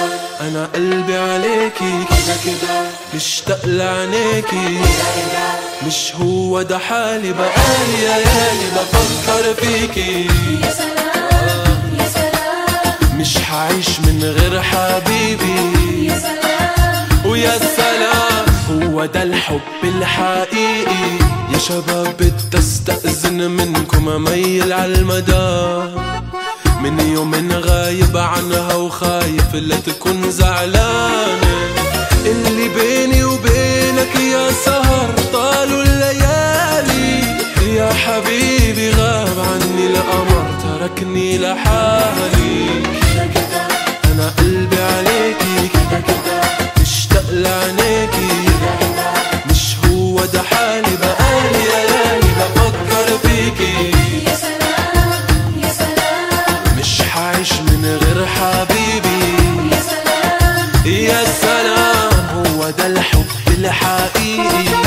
انا قلبي عليكي كده كده مشتاق لعينيكي إيه ده مش هو ده حالي بقالي ليالي بفكر فيكي يا سلام يا سلام مش هعيش من غير حبيبي يا سلام ويا سلام هو ده الحب الحقيقي يا شباب بتستأذن منكم اميل على المدى من يوم غايب عنها وخايف لا تكون زعلانة اللي بيني وبينك يا سهر طالوا الليالي يا حبيبي غاب عني القمر تركني لحالي كده كده انا قلبي عليكي كده كده مشتاق لعينيكي كده مش هو ده حالي بقالي ليالي بفكر فيكي يا سلام يا سلام مش هعيش من غير حبيبي يا سلام يا سلام هو ده الحب الحقيقي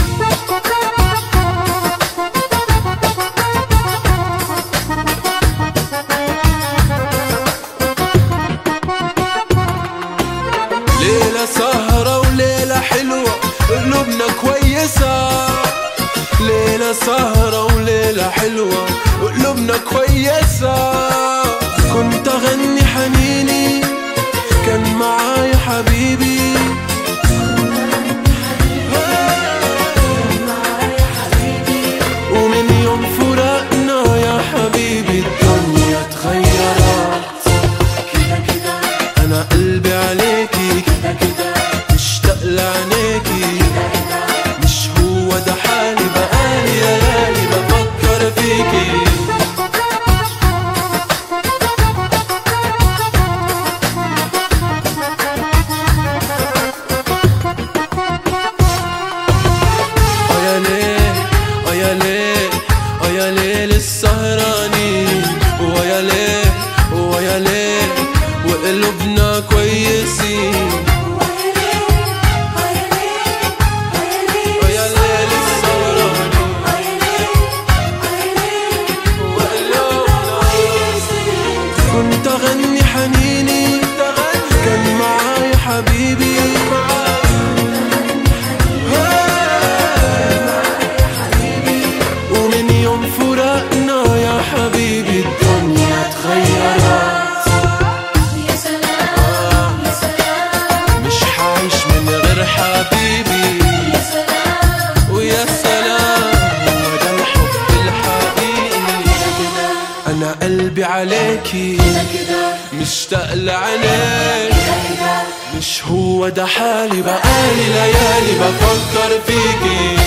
ليلة سهرة وليلة حلوة قلوبنا كويسة ليلة سهرة وليلة حلوة قلوبنا كويسة كنت أغني حنيني كان معايا حبيبي معايا حبيبي ومن يوم فراقنا يا حبيبي الدنيا اتغيرت كده كده أنا قلبي عليكي كده كده مشتاق لعينيكي كده مش هو ده حالي بقالي ليالي بفكر فيكي اه يا ليل اه يا ليل اه يا ليل السهرانين ويا ليل ويا ليل وقلوبنا كويسين اه يا ليل السهرانين كنت اغني حنيني كان معايا حبيبي ومن يوم فراقنا يا حبيبي الدنيا اتغيرت يا سلام يا سلام مش حعيش من غير حبيبي يا سلام ويا سلام هو ده الحب الحقيقي انا قلبي عليكي كده مشتاق لعينيك كده مش هو ده حالي بقالي ليالي بفكر فيكي